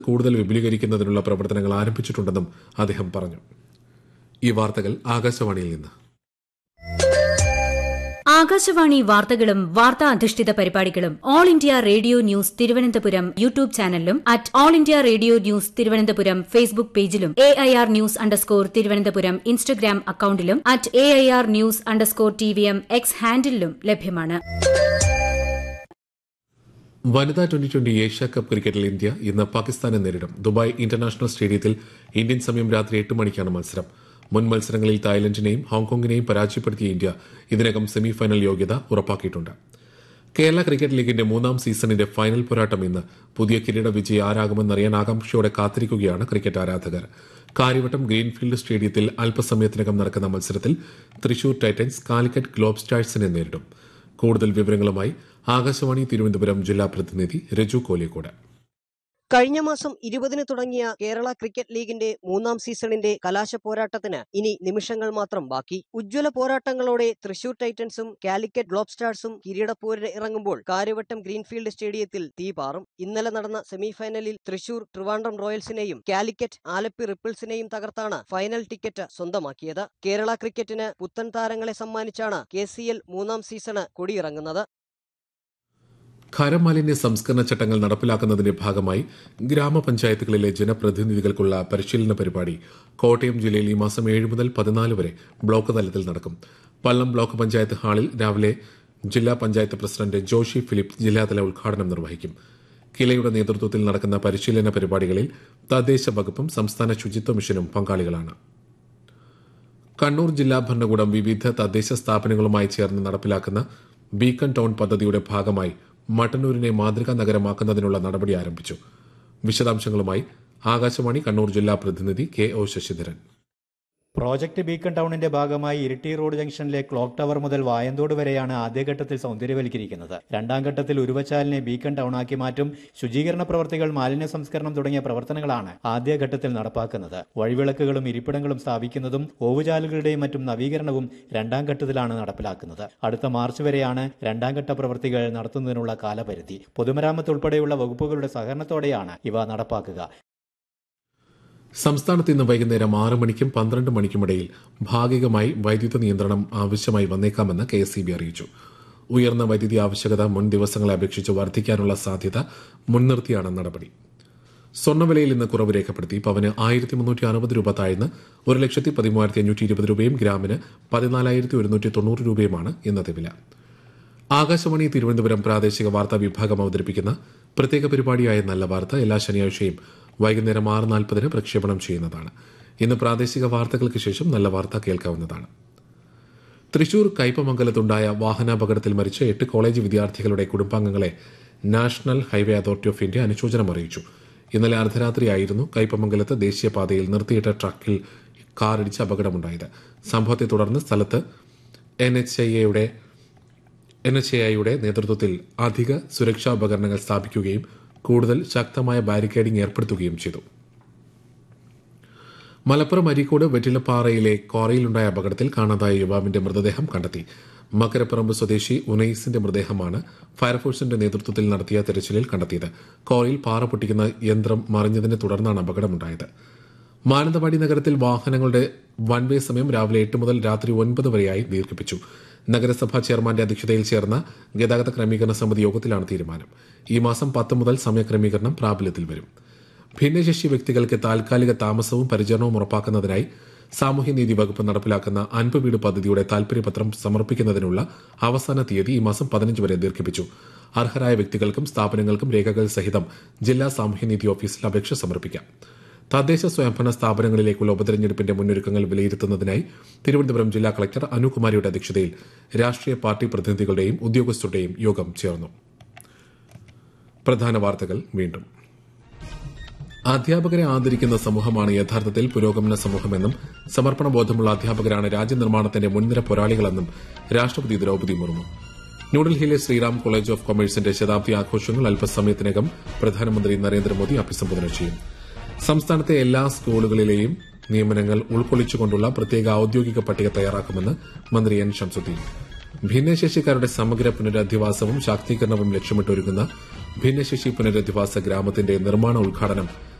കൂടുതൽ വിപുലീകരിക്കുന്നതിനുള്ള പ്രവർത്തനങ്ങൾ ആരംഭിച്ചിട്ടുണ്ടെന്നും അദ്ദേഹം പറഞ്ഞു ഈ വാർത്തകൾ ആകാശവാണിയിൽ നിന്ന് ആകാശവാണി വാർത്തകളും വാർത്താ അധിഷ്ഠിത പരിപാടികളും All India Radio News Thiruvananthapuram YouTube ചാനലിലും at All India Radio News Thiruvananthapuram Facebook പേജിലും A I R news underscore Thiruvananthapuram Instagram അക്കൌണ്ടിലും at A I R news underscore T V M X ഹാൻഡിലും ലഭ്യമാണ് വനിതാ ട്വന്റി ട്വന്റി ഏഷ്യ കപ്പ് ക്രിക്കറ്റിൽ India ഇന്ന് പാകിസ്ഥാനെ നേരിടും ദുബായ് ഇന്റർനാഷണൽ സ്റ്റേഡിയത്തിൽ ഇന്ത്യൻ സമയം രാത്രി എട്ട് മണിക്കാണ് മത്സരം മുൻ മത്സരങ്ങളിൽ തായ്ലൻഡിനെയും ഹോങ്കോങ്ങിനെയും പരാജയപ്പെടുത്തിയ ഇന്ത്യ ഇതിനകം സെമിഫൈനൽ യോഗ്യത ഉറപ്പാക്കിയിട്ടുണ്ട് കേരള ക്രിക്കറ്റ് ലീഗിന്റെ മൂന്നാം സീസണിന്റെ ഫൈനൽ പോരാട്ടം ഇന്ന് പുതിയ കിരീട വിജയി ആരാകുമെന്നറിയാൻ ആകാംക്ഷയോടെ കാത്തിരിക്കുകയാണ് ക്രിക്കറ്റ് ആരാധകർ കാര്യവട്ടം ഗ്രീൻഫീൽഡ് സ്റ്റേഡിയത്തിൽ അല്പസമയത്തിനകം നടക്കുന്ന മത്സരത്തിൽ തൃശൂർ ടൈറ്റൻസ് കാലിക്കറ്റ് ഗ്ലോബ് സ്റ്റാഴ്സിനെ നേരിടും കൂടുതൽ വിവരങ്ങളുമായി ആകാശവാണി തിരുവനന്തപുരം ജില്ലാ പ്രതിനിധി രജു കോലിക്കോട് കഴിഞ്ഞ മാസം ഇരുപതിന് തുടങ്ങിയ കേരള ക്രിക്കറ്റ് ലീഗിന്റെ മൂന്നാം സീസണിന്റെ കലാശ പോരാട്ടത്തിന് ഇനി നിമിഷങ്ങൾ മാത്രം ബാക്കി ഉജ്ജ്വല പോരാട്ടങ്ങളോടെ തൃശൂർ ടൈറ്റൻസും കാലിക്കറ്റ് ഗ്ലോബ് സ്റ്റാർസും കിരീടപ്പോരിന് ഇറങ്ങുമ്പോൾ കാര്യവട്ടം ഗ്രീൻഫീൽഡ് സ്റ്റേഡിയത്തിൽ തീ പാറും ഇന്നലെ നടന്ന സെമിഫൈനലിൽ തൃശൂർ ട്രിവാൻഡ്രം റോയൽസിനെയും കാലിക്കറ്റ് ആലപ്പി റിപ്പിൾസിനെയും തകർത്താണ് ഫൈനൽ ടിക്കറ്റ് സ്വന്തമാക്കിയത് കേരള ക്രിക്കറ്റിന് പുത്തൻ താരങ്ങളെ സമ്മാനിച്ചാണ് കെ മൂന്നാം സീസണ് കൊടിയിറങ്ങുന്നത് ഖരമാലിന്യ സംസ്കരണ ചട്ടങ്ങൾ നടപ്പിലാക്കുന്നതിന്റെ ഭാഗമായി ഗ്രാമപഞ്ചായത്തുകളിലെ ജനപ്രതിനിധികൾക്കുള്ള പരിശീലന പരിപാടി കോട്ടയം ജില്ലയിൽ ഈ മാസം ഏഴ് മുതൽ പതിനാല് വരെ ബ്ലോക്ക് തലത്തിൽ നടക്കും പള്ളം ബ്ലോക്ക് പഞ്ചായത്ത് ഹാളിൽ രാവിലെ ജില്ലാ പഞ്ചായത്ത് പ്രസിഡന്റ് ജോഷി ഫിലിപ്പ് ജില്ലാതല ഉദ്ഘാടനം നിർവഹിക്കും കിലയുടെ നേതൃത്വത്തിൽ നടക്കുന്ന പരിശീലന പരിപാടികളിൽ തദ്ദേശ വകുപ്പും സംസ്ഥാന ശുചിത്വ മിഷനും പങ്കാളികളാണ് കണ്ണൂർ ജില്ലാ ഭരണകൂടം വിവിധ തദ്ദേശ സ്ഥാപനങ്ങളുമായി ചേർന്ന് നടപ്പിലാക്കുന്ന ബീക്കൺ ടൌൺ പദ്ധതിയുടെ ഭാഗമായി മട്ടന്നൂരിനെ മാതൃകാ നഗരമാക്കുന്നതിനുള്ള നടപടി ആരംഭിച്ചു വിശദാംശങ്ങളുമായി ആകാശവാണി കണ്ണൂർ ജില്ലാ പ്രതിനിധി K O Sasidharan project beacon ടൗണിന്റെ ഭാഗമായി ഇരിട്ടി റോഡ് ജംഗ്ഷനിലെ ക്ലോക്ക് ടവർ മുതൽ വായന്തോട് വരെയാണ് ആദ്യഘട്ടത്തിൽ സൗന്ദര്യവൽക്കരിക്കുന്നത് രണ്ടാം ഘട്ടത്തിൽ ഉരുവച്ചാലിനെ ബീക്കൺ ടൗണാക്കി മാറ്റും ശുചീകരണ പ്രവർത്തികൾ മാലിന്യ സംസ്കരണം തുടങ്ങിയ പ്രവർത്തനങ്ങളാണ് ആദ്യഘട്ടത്തിൽ നടപ്പാക്കുന്നത് വഴിവിളക്കുകളും ഇരിപ്പിടങ്ങളും സ്ഥാപിക്കുന്നതും ഓവുചാലുകളുടെയും മറ്റും നവീകരണവും രണ്ടാം ഘട്ടത്തിലാണ് നടപ്പിലാക്കുന്നത് അടുത്ത മാർച്ച് വരെയാണ് രണ്ടാം ഘട്ട പ്രവൃത്തികൾ നടത്തുന്നതിനുള്ള കാലപരിധി പൊതുമരാമത്ത് ഉൾപ്പെടെയുള്ള വകുപ്പുകളുടെ സഹകരണത്തോടെയാണ് ഇവ നടപ്പാക്കുക സംസ്ഥാനത്ത് ഇന്ന് വൈകുന്നേരം ആറ് മണിക്കും പന്ത്രണ്ട് മണിക്കുമിടയിൽ ഭാഗികമായി വൈദ്യുത നിയന്ത്രണം ആവശ്യമായി വന്നേക്കാമെന്ന് കെ എസ് അറിയിച്ചു ഉയർന്ന വൈദ്യുതി ആവശ്യകത മുൻ ദിവസങ്ങളെ അപേക്ഷിച്ച് വർദ്ധിക്കാനുള്ള സാധ്യത മുൻനിർത്തിയാണ് നടപടി സ്വർണ്ണവിലയിൽ ഇന്ന് കുറവ് രേഖപ്പെടുത്തി പവന് ആയിരത്തി മുന്നൂറ്റി അറുപത് രൂപ താഴ്ന്ന് ഒരു ലക്ഷത്തി പതിമൂവായിരത്തി അഞ്ഞൂറ്റി ഇരുപത് രൂപയും ഗ്രാമിന് പതിനാലായിരത്തി ഒരുന്നൂറ്റി തൊണ്ണൂറ് രൂപയുമാണ് ഇന്നത്തെ വില ആകാശവാണി തിരുവനന്തപുരം പ്രാദേശിക വാർത്താ വിഭാഗം അവതരിപ്പിക്കുന്ന പ്രത്യേക പരിപാടിയായ നല്ല വാർത്ത എല്ലാ ശനിയാഴ്ചയും വൈകുന്നേരം ആറ് നാൽപ്പതിന് പ്രക്ഷേപണം ചെയ്യുന്നതാണ് ഇന്ന് പ്രാദേശിക വാർത്തകൾക്ക് ശേഷം നല്ല വാർത്ത കേൾക്കാവുന്നതാണ് തൃശൂർ കയ്പമംഗലത്തുണ്ടായ വാഹനാപകടത്തിൽ മരിച്ച എട്ട് കോളേജ് വിദ്യാർത്ഥികളുടെ കുടുംബാംഗങ്ങളെ National Highway Authority of India അനുശോചനം അറിയിച്ചു ഇന്നലെ അർദ്ധരാത്രിയായിരുന്നു കയ്പമംഗലത്ത് ദേശീയപാതയിൽ നിർത്തിയിട്ട ട്രക്കിൽ കാറിടിച്ച് അപകടമുണ്ടായത് സംഭവത്തെ തുടർന്ന് സ്ഥലത്ത് എൻ എച്ച് ഐയുടെ എൻ എച്ച് ഐയുടെ നേതൃത്വത്തിൽ അധിക സുരക്ഷാ ഉപകരണങ്ങൾ സ്ഥാപിക്കുകയും കൂടുതൽ ശക്തമായ ബാരിക്കേഡിംഗ് ഏർപ്പെടുത്തുകയും ചെയ്തു മലപ്പുറം അരീക്കോട് വെറ്റിലപ്പാറയിലെ ക്വാറിയിലുണ്ടായ അപകടത്തിൽ കാണാതായ യുവാവിന്റെ മൃതദേഹം കണ്ടെത്തി മക്കരപ്പറമ്പ് സ്വദേശി ഉനൈസിന്റെ മൃതദേഹമാണ് ഫയർഫോഴ്സിന്റെ നേതൃത്വത്തിൽ നടത്തിയ തെരച്ചിലിൽ കണ്ടെത്തിയത് ക്വാറിയിൽ പാറ പൊട്ടിക്കുന്ന യന്ത്രം മറിഞ്ഞതിനെ തുടർന്നാണ് അപകടമുണ്ടായത് മാനന്തവാടി നഗരത്തിൽ വാഹനങ്ങളുടെ വൺ വേ സമയം രാവിലെ എട്ട് മുതൽ രാത്രി ഒൻപത് വരെയായി ദീർഘിപ്പിച്ചു നഗരസഭാ ചെയർമാന്റെ അധ്യക്ഷതയിൽ ചേർന്ന ഗതാഗത ക്രമീകരണ സമിതി യോഗത്തിലാണ് തീരുമാനം ഈ മാസം പത്ത് മുതൽ സമയക്രമീകരണം പ്രാബല്യത്തിൽ വരും ഭിന്നശേഷി വ്യക്തികൾക്ക് താൽക്കാലിക താമസവും പരിചരണവും ഉറപ്പാക്കുന്നതിനായി സാമൂഹ്യനീതി വകുപ്പ് നടപ്പിലാക്കുന്ന അൻപ് വീട് പദ്ധതിയുടെ താൽപര്യപത്രം സമർപ്പിക്കുന്നതിനുള്ള അവസാന തീയതി ഈ മാസം പതിനഞ്ച് വരെ ദീർഘിപ്പിച്ചു അർഹരായ വ്യക്തികൾക്കും സ്ഥാപനങ്ങൾക്കും രേഖകൾ സഹിതം ജില്ലാ സാമൂഹ്യനീതി ഓഫീസിൽ അപേക്ഷ സമർപ്പിക്കാം തദ്ദേശ സ്വയംഭരണ സ്ഥാപനങ്ങളിലേക്കുള്ള ഉപതെരഞ്ഞെടുപ്പിന്റെ മുന്നൊരുക്കങ്ങൾ വിലയിരുത്തുന്നതിനായി തിരുവനന്തപുരം ജില്ലാ കളക്ടർ അനുകുമാരിയുടെ അധ്യക്ഷതയിൽ രാഷ്ട്രീയ പാർട്ടി പ്രതിനിധികളുടെയും ഉദ്യോഗസ്ഥരുടെയും യോഗം ചേർന്നു പ്രധാന വാർത്തകൾ വീണ്ടും അധ്യാപകരെ ആദരിക്കുന്ന സമൂഹമാണ് യഥാർത്ഥത്തിൽ പുരോഗമന സമൂഹമെന്നും സമർപ്പണ ബോധമുള്ള അധ്യാപകരാണ് രാജ്യനിർമ്മാണത്തിന്റെ മുൻനിര പോരാളികളെന്നും രാഷ്ട്രപതി ദ്രൌപദി മുർമു ന്യൂഡൽഹിയിലെ ശ്രീറാം കോളേജ് ഓഫ് കൊമേഴ്സിന്റെ ശതാബ്ദി ആഘോഷങ്ങൾ അല്പസമയത്തിനകം പ്രധാനമന്ത്രി നരേന്ദ്രമോദി അഭിസംബോധന ചെയ്യും സംസ്ഥാനത്തെ എല്ലാ സ്കൂളുകളിലെയും നിയമനങ്ങൾ ഉൾക്കൊള്ളിച്ചുകൊണ്ടുള്ള പ്രത്യേക ഔദ്യോഗിക പട്ടിക തയ്യാറാക്കുമെന്ന് മന്ത്രി എൻ ഷംസുദ്ദീൻ ഭിന്നശേഷിക്കാരുടെ സമഗ്ര പുനരധിവാസവും ശാക്തീകരണവും ലക്ഷ്യമിട്ടൊരുങ്ങുന്ന ഭിന്നശേഷി പുനരധിവാസ ഗ്രാമത്തിന്റെ നിർമ്മാണ ഉദ്ഘാടനം